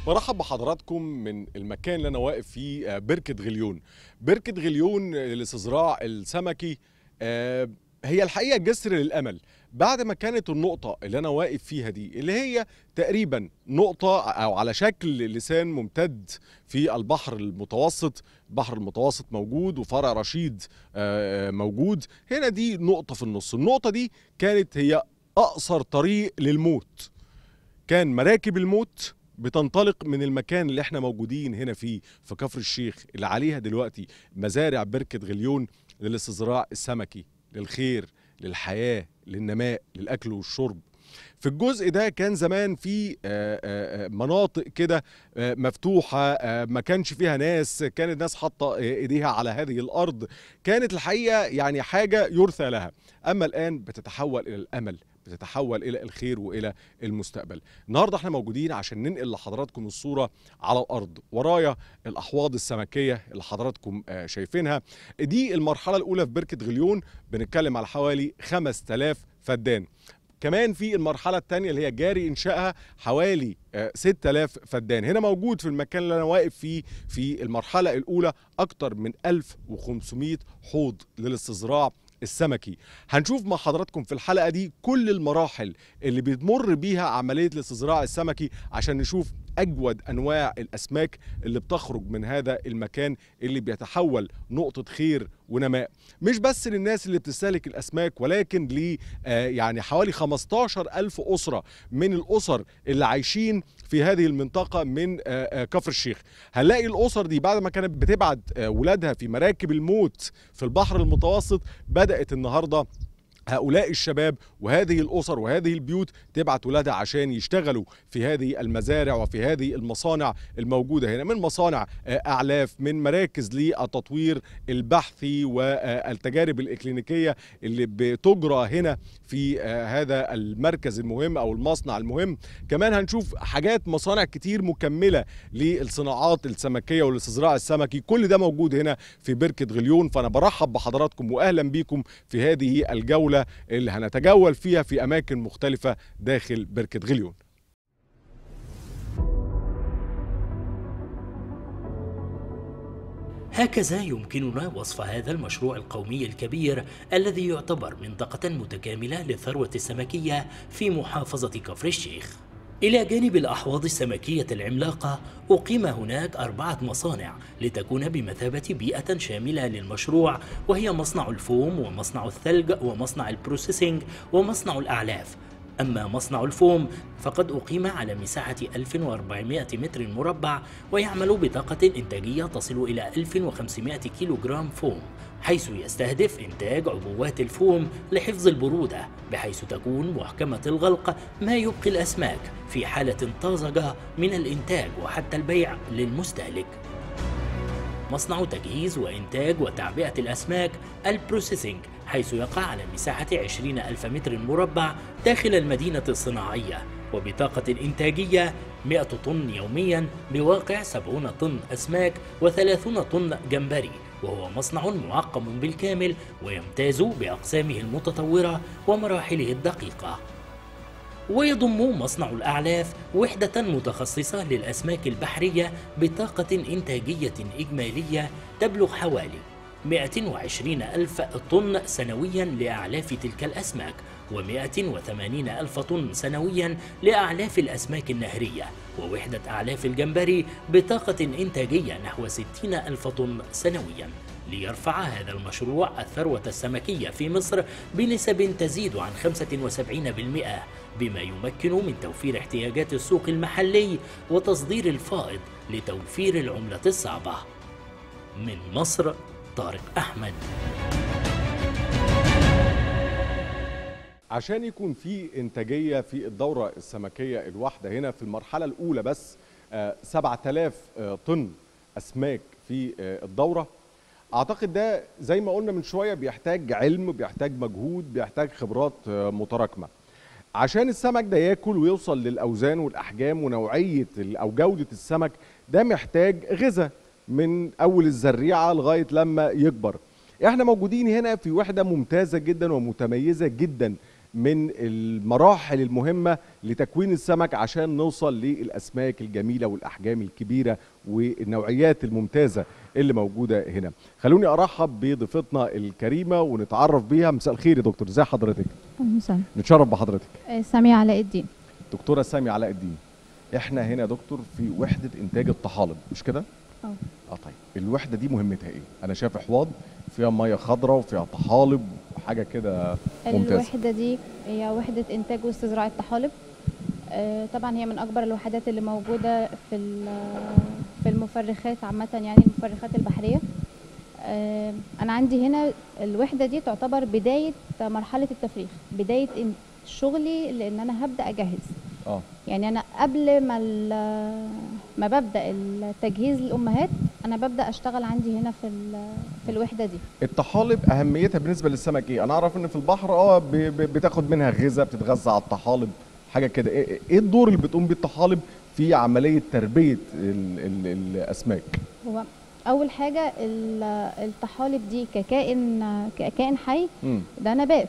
برحب بحضراتكم من المكان اللي انا واقف فيه آه، بركه غليون بركه غليون آه، للاستزراع السمكي آه، هي الحقيقه جسر للامل بعد ما كانت النقطة اللي أنا واقف فيها دي اللي هي تقريبا نقطة أو على شكل لسان ممتد في البحر المتوسط البحر المتوسط موجود وفرع رشيد آه، موجود هنا دي نقطة في النص النقطة دي كانت هي أقصر طريق للموت كان مراكب الموت بتنطلق من المكان اللي احنا موجودين هنا فيه في كفر الشيخ اللي عليها دلوقتي مزارع بركة غليون للاستزراع السمكي للخير للحياة للنماء للأكل والشرب في الجزء ده كان زمان في آه، آه، آه، مناطق كده آه، مفتوحة آه، ما كانش فيها ناس كان الناس حاطة آه، ايديها على هذه الأرض كانت الحقيقة يعني حاجة يرثى لها أما الآن بتتحول إلى الأمل بتتحول إلى الخير وإلى المستقبل النهاردة احنا موجودين عشان ننقل لحضراتكم الصورة على الأرض ورايا الأحواض السمكية اللي حضراتكم آه، شايفينها دي المرحلة الأولى في بركة غليون بنتكلم على حوالي 5000 فدان كمان في المرحلة الثانية اللي هي جاري إنشائها حوالي آه، 6000 فدان هنا موجود في المكان اللي أنا واقف فيه في المرحلة الأولى أكتر من 1500 حوض للاستزراع السمكي هنشوف مع حضراتكم في الحلقة دي كل المراحل اللي بتمر بيها عملية الاستزراع السمكي عشان نشوف أجود أنواع الأسماك اللي بتخرج من هذا المكان اللي بيتحول نقطة خير ونماء مش بس للناس اللي بتستهلك الأسماك ولكن ل آه، يعني حوالي 15 ألف أسرة من الأسر اللي عايشين في هذه المنطقة من آه، آه، كفر الشيخ هنلاقي الأسر دي بعد ما كانت بتبعت آه، ولادها في مراكب الموت في البحر المتوسط بدأت النهاردة هؤلاء الشباب وهذه الأسر وهذه البيوت تبعت ولادها عشان يشتغلوا في هذه المزارع وفي هذه المصانع الموجودة هنا من مصانع آه، أعلاف من مراكز للتطوير البحثي والتجارب الإكلينيكية اللي بتجرى هنا في آه، هذا المركز المهم أو المصنع المهم كمان هنشوف حاجات مصانع كتير مكملة للصناعات السمكية والاستزراع السمكي كل ده موجود هنا في بركة غليون فأنا برحب بحضراتكم وأهلا بيكم في هذه الجولة اللي هنتجول فيها في أماكن مختلفة داخل بركة غليون هكذا يمكننا وصف هذا المشروع القومي الكبير الذي يعتبر منطقة متكاملة للثروة السمكية في محافظة كفر الشيخ. إلى جانب الأحواض السمكية العملاقة أقيم هناك أربعة مصانع لتكون بمثابة بيئة شاملة للمشروع وهي مصنع الفوم ومصنع الثلج ومصنع البروسيسنج ومصنع الأعلاف أما مصنع الفوم فقد أقيم على مساحة 1400 متر مربع ويعمل بطاقة إنتاجية تصل إلى 1500 كيلوغرام فوم حيث يستهدف إنتاج عبوات الفوم لحفظ البرودة بحيث تكون محكمة الغلق ما يبقي الأسماك في حالة طازجة من الإنتاج وحتى البيع للمستهلك مصنع تجهيز وإنتاج وتعبئة الأسماك البروسيسنج حيث يقع على مساحة 20 ألف متر مربع داخل المدينة الصناعية وبطاقة إنتاجية 100 طن يوميا بواقع 70 طن أسماك و30 طن جمبري وهو مصنع معقم بالكامل ويمتاز بأقسامه المتطورة ومراحله الدقيقة ويضم مصنع الأعلاف وحدة متخصصة للأسماك البحرية بطاقة إنتاجية إجمالية تبلغ حوالي 120 ألف طن سنويا لأعلاف تلك الأسماك و180 ألف طن سنويا لأعلاف الأسماك النهرية ووحدة أعلاف الجمبري بطاقة إنتاجية نحو 60 ألف طن سنويا ليرفع هذا المشروع الثروة السمكية في مصر بنسب تزيد عن 75% بما يمكن من توفير احتياجات السوق المحلي وتصدير الفائض لتوفير العملة الصعبة من مصر طارق أحمد عشان يكون في انتاجيه في الدوره السمكيه الواحده هنا في المرحله الاولى بس آه، 7000 آه، طن اسماك في آه، الدوره اعتقد ده زي ما قلنا من شويه بيحتاج علم بيحتاج مجهود بيحتاج خبرات آه، متراكمه عشان السمك ده ياكل ويوصل للاوزان والاحجام ونوعيه ال- او جوده السمك ده محتاج غذاء من اول الزريعه لغايه لما يكبر احنا موجودين هنا في وحده ممتازه جدا ومتميزه جدا من المراحل المهمه لتكوين السمك عشان نوصل للاسماك الجميله والاحجام الكبيره والنوعيات الممتازه اللي موجوده هنا خلوني ارحب بضيفتنا الكريمه ونتعرف بيها مساء الخير يا دكتور ازي حضرتك مساء نتشرف بحضرتك سامية علاء الدين دكتوره سامي علاء الدين احنا هنا يا دكتور في وحده انتاج الطحالب مش كده اه اه طيب الوحده دي مهمتها ايه انا شايف حواض فيها ميه خضراء وفيها طحالب وحاجه كده ممتازه الوحدة دي هي وحدة إنتاج واستزراع الطحالب آه، طبعا هي من أكبر الوحدات اللي موجودة في ال- في المفرخات عامة يعني المفرخات البحرية آه، أنا عندي هنا الوحدة دي تعتبر بداية مرحلة التفريخ بداية إن- شغلي لأن أنا هبدأ أجهز اه يعني انا قبل ما ال- ما ببدا التجهيز للامهات انا ببدا اشتغل عندي هنا في ال- في الوحده دي الطحالب اهميتها بالنسبه للسمك ايه انا اعرف ان في البحر اه ب- ب- بتاخد منها غذاء بتتغذى على الطحالب حاجه كده ايه إيه الدور اللي بتقوم بيه الطحالب في عمليه تربيه ال ال الاسماك هو اول حاجه ال- الطحالب دي ككائن ككائن حي مم. ده نبات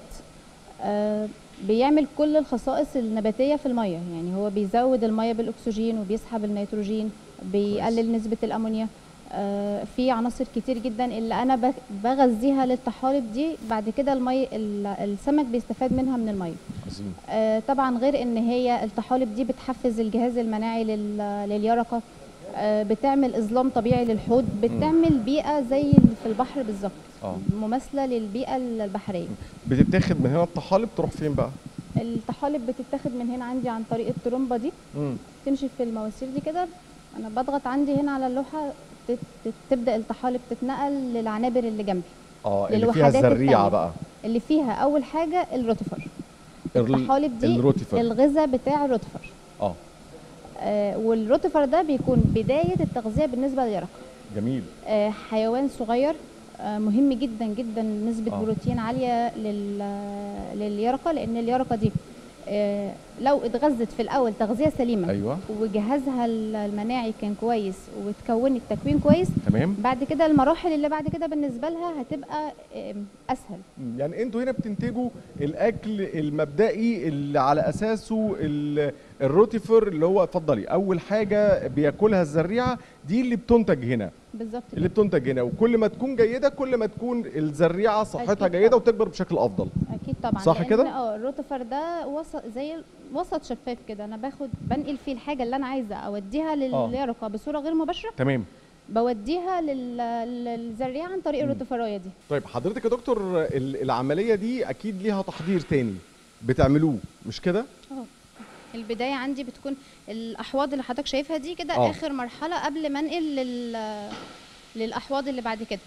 آه، بيعمل كل الخصائص النباتيه في الميه يعني هو بيزود الميه بالاكسجين وبيسحب النيتروجين بيقلل نسبه الامونيا آه، في عناصر كتير جدا اللي انا بغ- بغذيها للطحالب دي بعد كده المي ال- السمك بيستفاد منها من الميه عظيم آه، طبعا غير ان هي الطحالب دي بتحفز الجهاز المناعي لل- لليرقه آه، بتعمل اظلام طبيعي للحوض بتعمل بيئه زي اللي في البحر بالظبط اه مماثله للبيئه البحريه بتتاخد من هنا الطحالب تروح فين بقى الطحالب بتتاخد من هنا عندي عن طريق الترومبه دي مم. تمشي في المواسير دي كده انا بضغط عندي هنا على اللوحه تت- تت- تبدا الطحالب تتنقل للعنابر اللي جنبي اه اللي فيها للوحدات الزريعه التانية. بقى اللي فيها اول حاجه الروتيفر ال- الطحالب دي الروتيفر الغذاء بتاع الروتيفر اه آه، والروتيفر ده بيكون بدايه التغذيه بالنسبه لليرقه جميل آه، حيوان صغير آه، مهم جدا جدا نسبه آه. بروتين عاليه لل لليرقه لان اليرقه دي آه، لو اتغذت في الاول تغذيه سليمه ايوه وجهازها المناعي كان كويس وتكونت تكوين كويس تمام بعد كده المراحل اللي بعد كده بالنسبه لها هتبقى آم، اسهل يعني انتوا هنا بتنتجوا الاكل المبدئي اللي على اساسه ال- الروتيفر اللي هو اتفضلي اول حاجه بياكلها الزريعه دي اللي بتنتج هنا بالظبط اللي بتنتج هنا وكل ما تكون جيده كل ما تكون الزريعه صحتها أكيد جيده طبعاً. وتكبر بشكل افضل اكيد طبعا صح لأن كده؟ اه الروتيفر ده وسط زي وسط شفاف كده انا باخد بنقل فيه الحاجه اللي انا عايزه اوديها لليرقه بصوره غير مباشره تمام بوديها لل- للزريعه عن طريق الروتيفرايه دي طيب حضرتك يا دكتور ال- العمليه دي اكيد ليها تحضير تاني بتعملوه مش كده البدايه عندي بتكون الاحواض اللي حضرتك شايفها دي كده آه. اخر مرحله قبل ما انقل لل للاحواض اللي بعد كده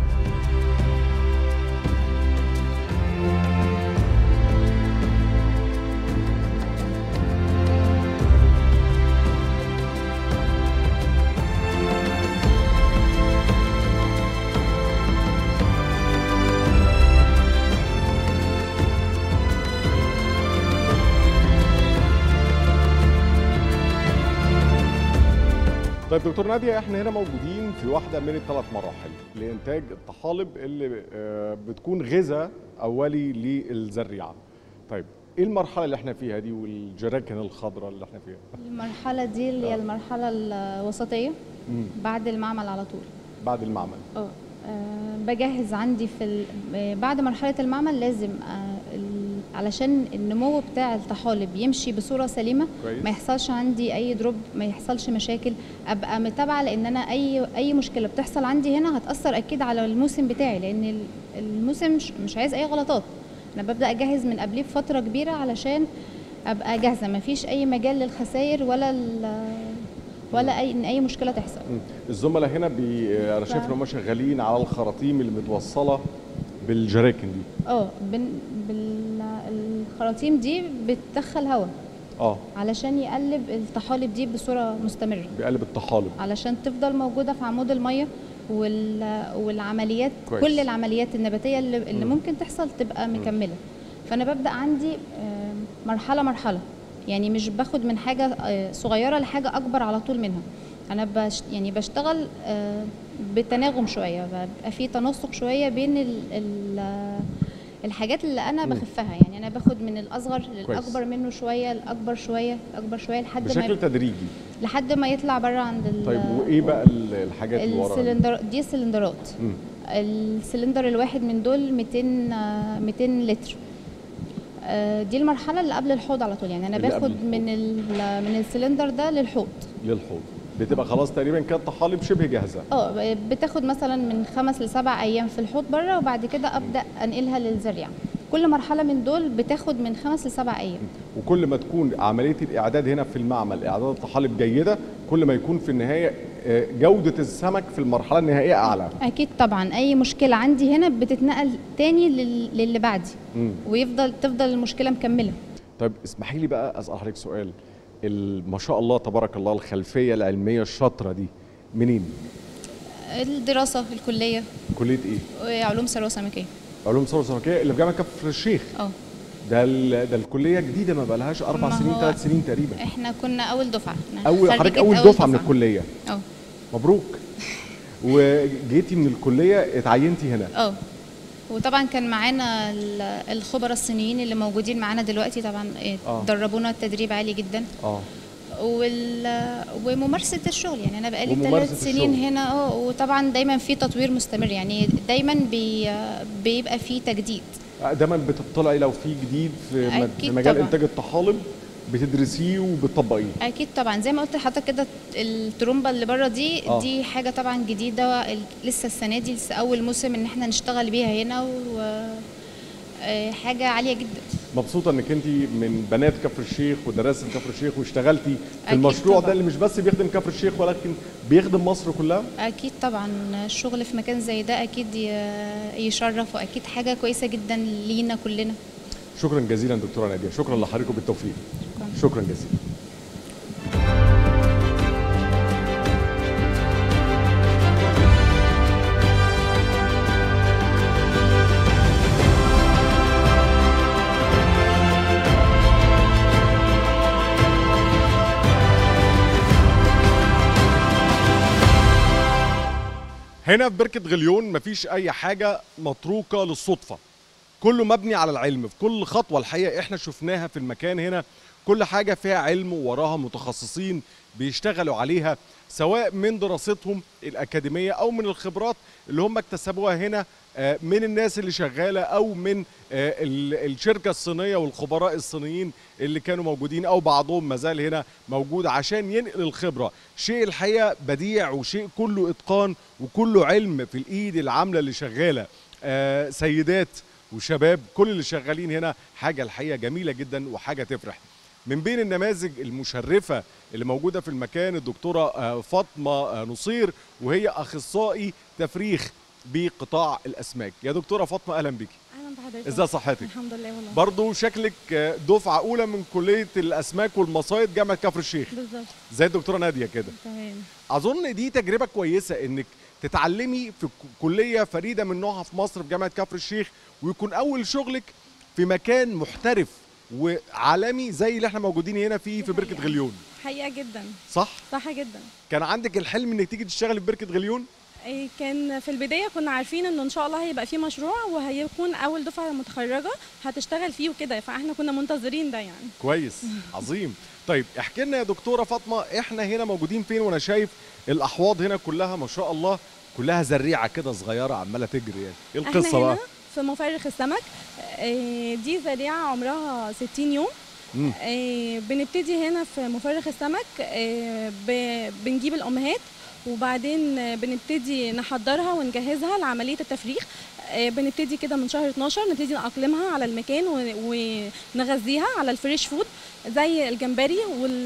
طيب دكتور نادية احنا هنا موجودين في واحدة من الثلاث مراحل لإنتاج الطحالب اللي آه، بتكون غذاء أولي للزريعة. طيب ايه المرحلة اللي احنا فيها دي والجراكن الخضراء اللي احنا فيها؟ المرحله دي اللي هي المرحله الوسطيه مم. بعد المعمل على طول بعد المعمل. اه آه، بجهز عندي في ال... آه، بعد مرحله المعمل لازم آه، ال- علشان النمو بتاع الطحالب يمشي بصوره سليمه كويس. ما يحصلش عندي اي دروب ما يحصلش مشاكل ابقى متابعه لان انا اي اي مشكله بتحصل عندي هنا هتاثر اكيد على الموسم بتاعي لان ال- الموسم مش, مش عايز اي غلطات انا ببدا اجهز من قبليه بفتره كبيره علشان ابقى جاهزه ما فيش اي مجال للخسائر ولا ال- ولا اي ان اي مشكله تحصل مم. الزملاء هنا بي... انا شايف ان هم شغالين على الخراطيم اللي متوصلة بالجراكن دي. اه بن... بالخراطيم دي بتدخل هواء اه علشان يقلب الطحالب دي بصوره مستمره بقلب الطحالب. علشان تفضل موجوده في عمود الميه وال... والعمليات كويس. كويس. كل العمليات النباتيه اللي, اللي مم. ممكن تحصل تبقى مكمله فانا ببدا عندي آم، مرحله مرحله يعني مش باخد من حاجه آه، صغيره لحاجه اكبر على طول منها انا بش يعني بشتغل آه، بتناغم شويه بيبقى في تناسق شويه بين ال ال الحاجات اللي انا مم. بخفها يعني انا باخد من الاصغر للاكبر منه شويه الاكبر شويه الاكبر شويه لحد ما بشكل تدريجي لحد ما يطلع بره عند ال- طيب وايه بقى ال- الحاجات اللي ورا دي؟ السلندر دي السلندرات مم. السلندر الواحد من دول 200 آه، 200 لتر آه، دي المرحله اللي قبل الحوض على طول يعني انا اللي قبل باخد الحوض. من ال- من السلندر ده للحوض للحوض بتبقى خلاص تقريبا كانت طحالب شبه جاهزه اه بتاخد مثلا من خمس لسبع ايام في الحوض بره وبعد كده ابدا انقلها للزريعه كل مرحله من دول بتاخد من خمس لسبع ايام وكل ما تكون عمليه الاعداد هنا في المعمل اعداد الطحالب جيده كل ما يكون في النهايه آه، جوده السمك في المرحله النهائيه اعلى اكيد طبعا اي مشكله عندي هنا بتتنقل تاني لل- للي بعدي مم. ويفضل تفضل المشكله مكمله طيب اسمحي لي بقى اسال حضرتك سؤال ال- ما شاء الله تبارك الله الخلفيه العلميه الشاطره دي منين؟ الدراسه الكليه كليه ايه؟ وعلوم ثروه سمكيه علوم ثروه سمكيه اللي في جامعه كفر الشيخ اه ده ال- ده الكليه جديده ما بقالهاش اربع ما سنين هو ثلاث سنين تقريبا احنا كنا اول دفعه إحنا اول حضرتك خريجة اول دفعه من الكليه اه مبروك وجيتي من الكليه اتعينتي هنا اه وطبعا كان معانا ال- الخبراء الصينيين اللي موجودين معانا دلوقتي طبعا إيه، آه. دربونا التدريب عالي جدا اه وال... وممارسه الشغل يعني انا بقالي وممارسة ثلاث سنين الشغل. هنا اه وطبعا دايما في تطوير مستمر يعني دايما بي... بيبقى في تجديد دايما بتطلعي لو في جديد في, م- في أكيد مجال طبعاً. انتاج الطحالب بتدرسيه وبتطبقيه اكيد طبعا زي ما قلت لحضرتك كده الترومبا اللي بره دي آه. دي حاجه طبعا جديده ال- لسه السنه دي لسه اول موسم ان احنا نشتغل بيها هنا و آه، حاجه عاليه جدا مبسوطه انك انت من بنات كفر الشيخ ودرست في كفر الشيخ واشتغلتي في أكيد المشروع ده طبعاً. اللي مش بس بيخدم كفر الشيخ ولكن بيخدم مصر كلها اكيد طبعا الشغل في مكان زي ده اكيد ي- يشرف واكيد حاجه كويسه جدا لينا كلنا شكرا جزيلا دكتوره ناديه شكرا لحضرتك بالتوفيق شكراً. شكرا جزيلا هنا في بركة غليون مفيش أي حاجة متروكة للصدفة كله مبني على العلم في كل خطوة الحقيقة احنا شفناها في المكان هنا كل حاجة فيها علم وراها متخصصين بيشتغلوا عليها سواء من دراستهم الأكاديمية أو من الخبرات اللي هم اكتسبوها هنا آه، من الناس اللي شغالة أو من آه، ال- الشركة الصينية والخبراء الصينيين اللي كانوا موجودين أو بعضهم مازال هنا موجود عشان ينقل الخبرة شيء الحقيقة بديع وشيء كله إتقان وكله علم في الإيد العاملة اللي شغالة آه، سيدات وشباب كل اللي شغالين هنا حاجة الحقيقة جميلة جدا وحاجة تفرح من بين النماذج المشرفة اللي موجودة في المكان الدكتورة آه، فاطمة آه، نصير وهي أخصائي تفريخ بقطاع الأسماك يا دكتورة فاطمة أهلا بيكي اهلا بحضرتك ازاي صحتك الحمد لله والله برضو شكلك آه، دفعة أولى من كلية الأسماك والمصايد جامعة كفر الشيخ بالظبط زي الدكتورة نادية كده تمام اظن دي تجربه كويسه انك تتعلمي في ك- كليه فريده من نوعها في مصر في جامعه كفر الشيخ ويكون اول شغلك في مكان محترف وعالمي زي اللي احنا موجودين هنا فيه في بركه حقيقة. غليون حقيقه جدا صح صح جدا كان عندك الحلم انك تيجي تشتغلي في بركه غليون إيه كان في البدايه كنا عارفين انه ان شاء الله هيبقى في مشروع وهيكون اول دفعه متخرجه هتشتغل فيه وكده فاحنا كنا منتظرين ده يعني كويس عظيم طيب احكي لنا يا دكتوره فاطمه احنا هنا موجودين فين وانا شايف الاحواض هنا كلها ما شاء الله كلها زريعه كده صغيره عماله تجري يعني ايه احنا القصه بقى هنا في مفرخ السمك إيه دي زريعه عمرها 60 يوم مم. إيه بنبتدي هنا في مفرخ السمك إيه ب- بنجيب الامهات وبعدين آه، بنبتدي نحضرها ونجهزها لعمليه التفريخ آه، بنبتدي كده من شهر 12 نبتدي نأقلمها على المكان و- ونغذيها على الفريش فود زي الجمبري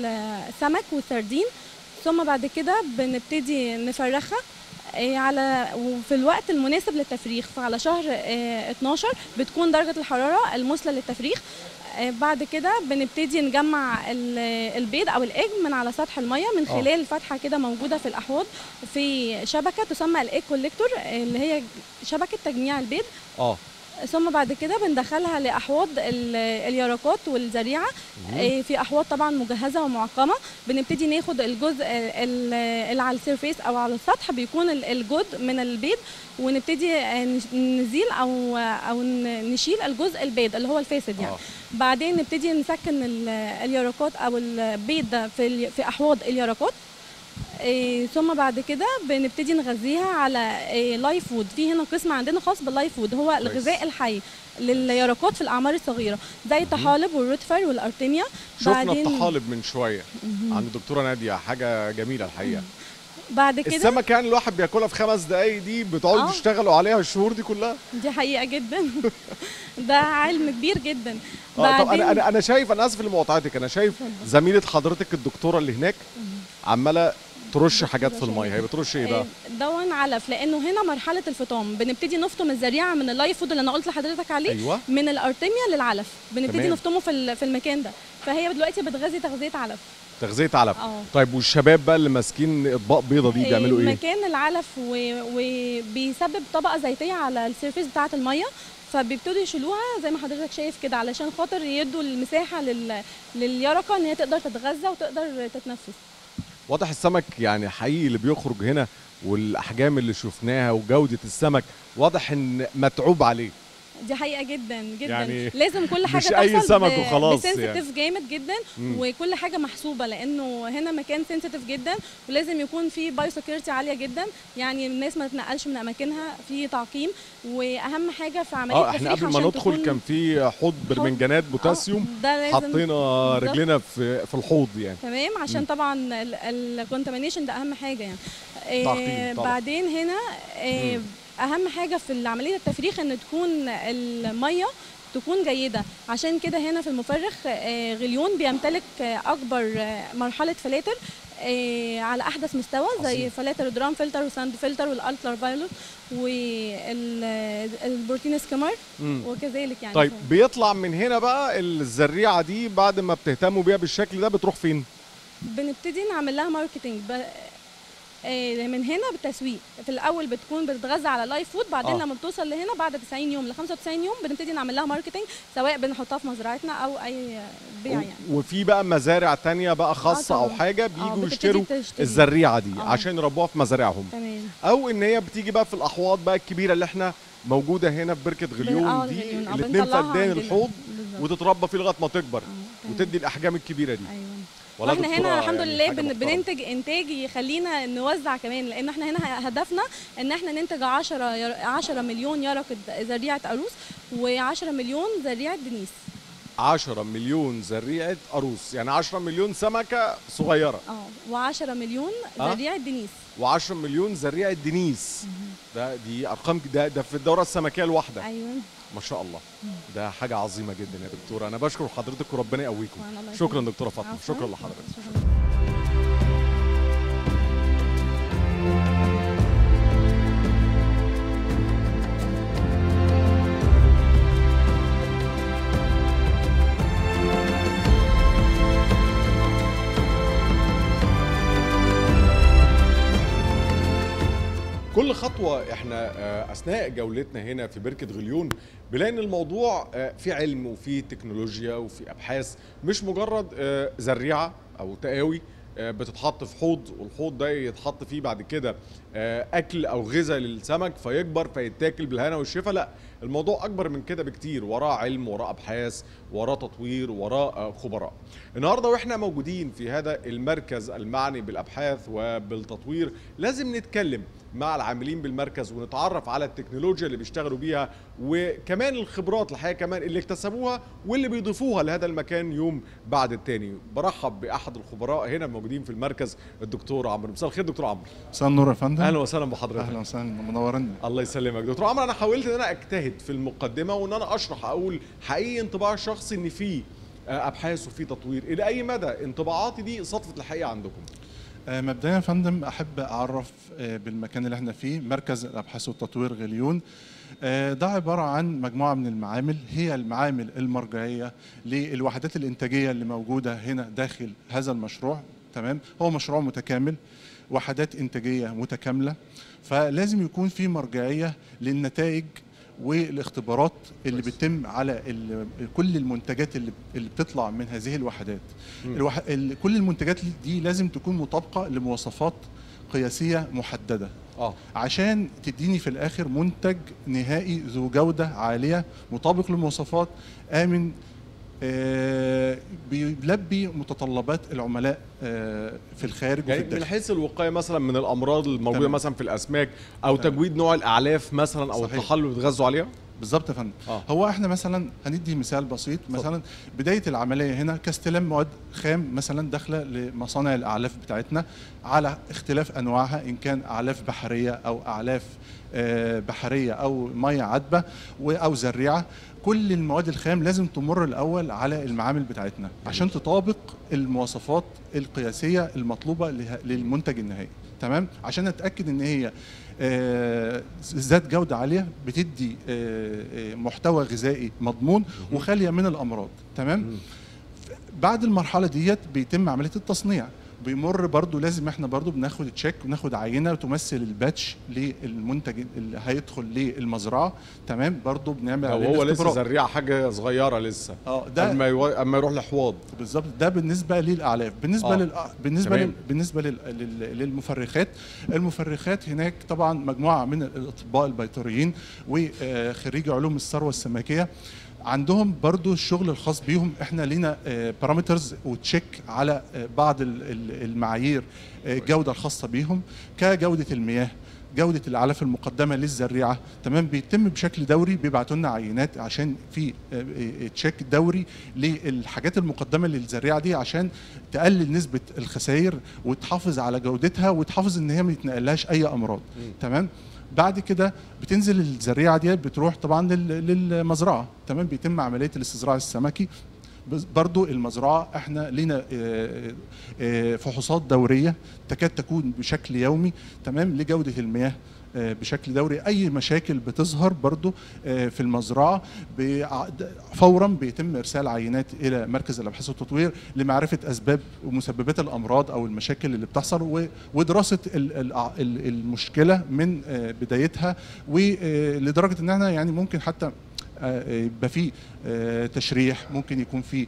والسمك والسردين ثم بعد كده بنبتدي نفرخها آه، على وفي الوقت المناسب للتفريخ فعلى شهر آه، 12 بتكون درجة الحرارة المثلى للتفريخ آه، بعد كده بنبتدي نجمع ال- البيض او الايج من على سطح الميه من آه. خلال فتحه كده موجوده في الاحواض في شبكه تسمى الايج كوليكتور اللي هي شبكه تجميع البيض اه ثم بعد كده بندخلها لاحواض ال- اليرقات والزريعه آه، في احواض طبعا مجهزه ومعقمه بنبتدي ناخد الجزء ال- اللي على السيرفيس او على السطح بيكون ال- الجزء من البيض ونبتدي آه، نش- نزيل او او ن- نشيل الجزء البيض اللي هو الفاسد يعني آه. بعدين نبتدي نسكن ال- اليرقات او البيض ده في ال- في احواض اليرقات إيه ثم بعد كده بنبتدي نغذيها على إيه لايف فود في هنا قسم عندنا خاص باللايف فود هو كويس. الغذاء الحي لليرقات في الاعمار الصغيره زي الطحالب والروتفر والارتيميا شفنا الطحالب من شويه عند الدكتوره ناديه حاجه جميله الحقيقه بعد كده السمك يعني الواحد بياكلها في خمس دقايق دي بتقعدوا آه. تشتغلوا عليها الشهور دي كلها دي حقيقه جدا ده علم كبير جدا اه طب انا انا انا شايف انا اسف لمقاطعتك انا شايف زميله حضرتك الدكتوره اللي هناك عماله ترش حاجات في الميه هي بترش ايه بقى؟ دون علف لانه هنا مرحله الفطام بنبتدي نفطم الزريعه من اللايف فود اللي انا قلت لحضرتك عليه ايوه من الارتيميا للعلف بنبتدي تمام. نفطمه في ال- في المكان ده فهي دلوقتي بتغذي تغذيه علف تغذيه علف اه طيب والشباب بقى اللي ماسكين اطباق بيضه دي بيعملوا ايه؟ مكان العلف و- وبيسبب طبقه زيتيه على السيرفيس بتاعه الميه فبيبتدوا يشيلوها زي ما حضرتك شايف كده علشان خاطر يدوا المساحه لل... لليرقه ان هي تقدر تتغذى وتقدر تتنفس واضح السمك يعني حقيقي اللي بيخرج هنا والاحجام اللي شفناها وجوده السمك واضح ان متعوب عليه دي حقيقه جدا جدا يعني يعني لازم كل حاجه مش أي تحصل سمك ب- وخلاص بسنسيتيف جامد جدا مم. وكل حاجه محسوبه لانه هنا مكان سنسيتيف جدا ولازم يكون فيه بايو سكيورتي عاليه جدا يعني الناس ما تتنقلش من اماكنها في تعقيم واهم حاجه في عمليه اه احنا التفريخ قبل ما عشان ندخل تكون- كان في حوض برمنجانات بوتاسيوم آه، ده لازم حطينا بالظبط. رجلنا في في الحوض يعني تمام عشان طبعا الكونتامينيشن ده اهم حاجه يعني آه، تعقيم طبعا. بعدين هنا آه، مم. اهم حاجه في عمليه التفريخ ان تكون الميه تكون جيده عشان كده هنا في المفرخ آه، غليون بيمتلك آه، اكبر آه، مرحله فلاتر آه، على احدث مستوى عظيم. زي فلاتر درام فلتر وساند فلتر والالترا فايولوت والبروتين سكيمر مم. وكذلك يعني طيب ف- بيطلع من هنا بقى الزريعه دي بعد ما بتهتموا بيها بالشكل ده بتروح فين؟ بنبتدي نعمل لها ماركتنج ب... آه، من هنا بالتسويق في الاول بتكون بتتغذى على لايف فود بعدين آه. آه. لما بتوصل لهنا بعد 90 يوم ل 95 يوم بنبتدي نعمل لها ماركتنج سواء بنحطها في مزرعتنا او اي بيع يعني و- وفي بقى مزارع تانية بقى خاصة أو طبعاً. حاجة آه، بيجوا بتبتدي يشتروا تشتري. الزريعة دي آه. عشان يربوها في مزارعهم تمام أو إن هي بتيجي بقى في الأحواض بقى الكبيرة اللي إحنا موجودة هنا في بركة غليون آه، دي الغليون. آه، الاتنين بنطلعها فدان عندنا. الحوض بالظبط. وتتربى فيه لغاية ما تكبر آه، تمام. وتدي الأحجام الكبيرة دي ايوه والله واحنا دكتورة هنا الحمد يعني لله حاجة بن... محترمة. بننتج انتاج يخلينا نوزع كمان لان احنا هنا هدفنا ان احنا ننتج 10 ير... 10 مليون يرقه زريعه عروس و10 مليون زريعه دنيس 10 مليون زريعة أروس يعني 10 مليون سمكة صغيرة اه و10 مليون آه. زريعه دنيس و10 مليون زريعة دنيس ده دي أرقام ده, ده في الدورة السمكية الواحدة ايوه ما شاء الله ده حاجة عظيمة جدا يا دكتورة أنا بشكر حضرتك وربنا يقويكم وأنا الله شكرا يخليك. دكتورة فاطمة عفواً. شكرا لحضرتك شكراً. كل خطوة احنا آه، أثناء جولتنا هنا في بركة غليون بنلاقي إن الموضوع آه، فيه علم وفيه تكنولوجيا وفيه أبحاث مش مجرد آه، زريعة أو تقاوي آه، بتتحط في حوض والحوض ده يتحط فيه بعد كده آه، أكل أو غذاء للسمك فيكبر فيتاكل بالهنا والشفا لا الموضوع أكبر من كده بكتير وراه علم وراه أبحاث وراه تطوير وراه آه، خبراء النهارده واحنا موجودين في هذا المركز المعني بالابحاث وبالتطوير لازم نتكلم مع العاملين بالمركز ونتعرف على التكنولوجيا اللي بيشتغلوا بيها وكمان الخبرات الحقيقه كمان اللي اكتسبوها واللي بيضيفوها لهذا المكان يوم بعد التاني برحب باحد الخبراء هنا موجودين في المركز الدكتور عمرو مساء الخير دكتور عمرو مساء النور يا فندم اهلا وسهلا بحضرتك اهلا وسهلا منورني الله يسلمك دكتور عمرو انا حاولت ان انا اجتهد في المقدمه وان انا اشرح اقول حقيقي انطباع الشخص ان في آه، ابحاث وفي تطوير الى اي مدى انطباعاتي دي صدفه الحقيقه عندكم آه، مبدئيا يا فندم احب اعرف آه، بالمكان اللي احنا فيه مركز الابحاث والتطوير غليون آه، ده عباره عن مجموعه من المعامل هي المعامل المرجعيه للوحدات الانتاجيه اللي موجوده هنا داخل هذا المشروع تمام هو مشروع متكامل وحدات انتاجيه متكامله فلازم يكون في مرجعيه للنتائج والاختبارات اللي كويس. بتتم على ال- كل المنتجات اللي اللي بتطلع من هذه الوحدات مم. الوح... ال... كل المنتجات دي لازم تكون مطابقه لمواصفات قياسيه محدده اه عشان تديني في الاخر منتج نهائي ذو جوده عاليه مطابق للمواصفات امن آه، بيلبي متطلبات العملاء آه، في الخارج وفي يعني من الداخل حيث الوقايه مثلا من الامراض الموجوده تمام. مثلا في الاسماك او تمام. تجويد نوع الاعلاف مثلا او صحيح. الطحال اللي بيتغذوا عليها بالظبط يا فندم آه. هو احنا مثلا هندي مثال بسيط مثلا بدايه العمليه هنا كاستلام مواد خام مثلا داخله لمصانع الاعلاف بتاعتنا على اختلاف انواعها ان كان اعلاف بحريه او اعلاف آه، بحريه او ميه عذبه و- او زريعه كل المواد الخام لازم تمر الاول على المعامل بتاعتنا عشان تطابق المواصفات القياسيه المطلوبه له- للمنتج النهائي تمام عشان اتاكد ان هي آه، ذات جوده عاليه بتدي آه، آه، محتوى غذائي مضمون وخاليه من الامراض تمام مم. بعد المرحله ديت بيتم عمليه التصنيع بيمر برضو لازم احنا برضو بناخد تشيك وناخد عينه تمثل الباتش للمنتج اللي هيدخل للمزرعه تمام برضو بنعمل لو عليه هو لسه الاختبارات. زريعه حاجه صغيره لسه اه ده ده اما يو... اما يروح لحواض بالظبط ده بالنسبه للاعلاف بالنسبه آه. لل... بالنسبه تمام. لل... بالنسبه لل... لل... للمفرخات المفرخات هناك طبعا مجموعه من الاطباء البيطريين وخريجي علوم الثروه السمكيه عندهم برضو الشغل الخاص بيهم احنا لينا بارامترز وتشيك على آه، بعض ال- ال- المعايير آه، الجوده الخاصه بيهم كجوده المياه جوده الاعلاف المقدمه للزريعه تمام بيتم بشكل دوري بيبعتوا لنا عينات عشان في آه، آه، تشيك دوري للحاجات المقدمه للزريعه دي عشان تقلل نسبه الخسائر وتحافظ على جودتها وتحافظ ان هي ما يتنقلهاش اي امراض تمام بعد كده بتنزل الزريعه دي بتروح طبعا لل- للمزرعه تمام بيتم عمليه الاستزراع السمكي بس برضو المزرعة احنا لينا آه، آه، فحوصات دورية تكاد تكون بشكل يومي تمام لجودة المياه آه، بشكل دوري اي مشاكل بتظهر برضو آه، في المزرعه بع- فورا بيتم ارسال عينات الى مركز الابحاث والتطوير لمعرفه اسباب ومسببات الامراض او المشاكل اللي بتحصل و- ودراسه ال- ال- ال- المشكله من آه، بدايتها ولدرجه ان احنا يعني ممكن حتى آه، يبقى في آه، تشريح ممكن يكون في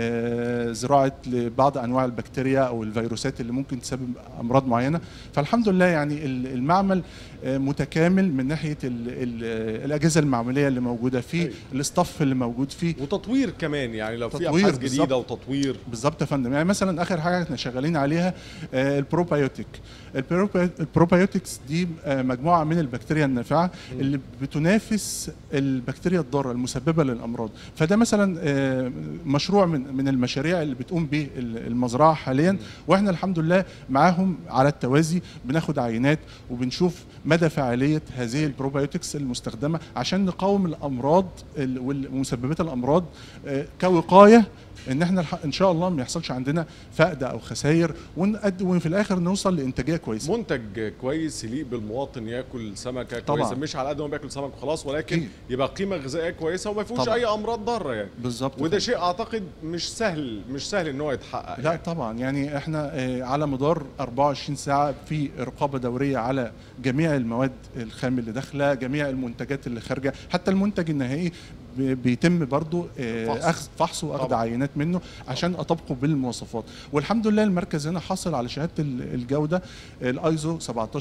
آه، زراعه لبعض انواع البكتيريا او الفيروسات اللي ممكن تسبب امراض معينه فالحمد لله يعني ال- المعمل آه، متكامل من ناحيه ال- ال- الاجهزه المعمليه اللي موجوده فيه أيوة. الاستاف اللي موجود فيه وتطوير كمان يعني لو في تطوير ابحاث جديده بالظبط. وتطوير بالظبط يا فندم يعني مثلا اخر حاجه احنا شغالين عليها آه، البروبايوتيك البروباي- البروبايوتكس دي آه، مجموعه من البكتيريا النافعه اللي بتنافس البكتيريا الضاره المسببه للامراض فده مثلا آه، مشروع من من المشاريع اللي بتقوم به ال- المزرعه حاليا واحنا الحمد لله معاهم على التوازي بناخد عينات وبنشوف مدى فعاليه هذه البروبايوتكس المستخدمه عشان نقاوم الامراض ال- وال- ومسببات الامراض آه، كوقايه ان احنا الح- ان شاء الله ما يحصلش عندنا فقد او خسائر ونقد وفي الاخر نوصل لانتاجيه كويسه منتج كويس يليق بالمواطن ياكل سمكه طبعاً. كويسه مش على قد ما بياكل سمك وخلاص ولكن أكيد. يبقى قيمه غذائيه كويسه وما فيهوش طبعاً. اي امراض ضاره يعني بالظبط وده شيء اعتقد مش سهل مش سهل ان هو يتحقق لا يعني. طبعا يعني احنا آه، على مدار 24 ساعه في رقابه دوريه على جميع المواد الخام اللي داخله جميع المنتجات اللي خارجه حتى المنتج النهائي ب- بيتم برضو آه، فحص. اخذ فحصه واخذ طبعاً. عينات منه عشان اطبقه بالمواصفات والحمد لله المركز هنا حصل على شهاده ال- الجوده الايزو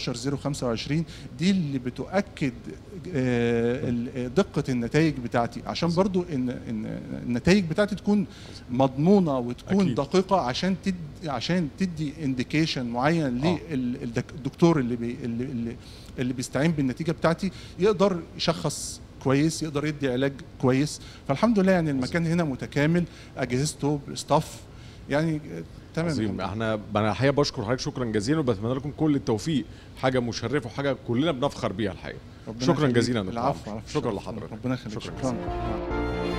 17025 دي اللي بتؤكد آه، ال- دقه النتائج بتاعتي عشان برضو ان ان النتائج بتاعتي تكون مضمونه وتكون أكيد. دقيقه عشان تدي عشان تدي انديكيشن معين آه. للدكتور اللي بي اللي, اللي اللي بيستعين بالنتيجه بتاعتي يقدر يشخص كويس يقدر يدي علاج كويس فالحمد لله يعني المكان هنا متكامل اجهزته ستاف يعني آه، تمام عظيم احنا انا الحقيقه بشكر حضرتك شكرا جزيلا وبتمنى لكم كل التوفيق حاجه مشرفه وحاجه كلنا بنفخر بيها الحقيقه ربنا شكرا يخليك. جزيلا يا دكتور العفو عمرو. العفو. شكرا لحضرتك ربنا يخليك شكرا شكرا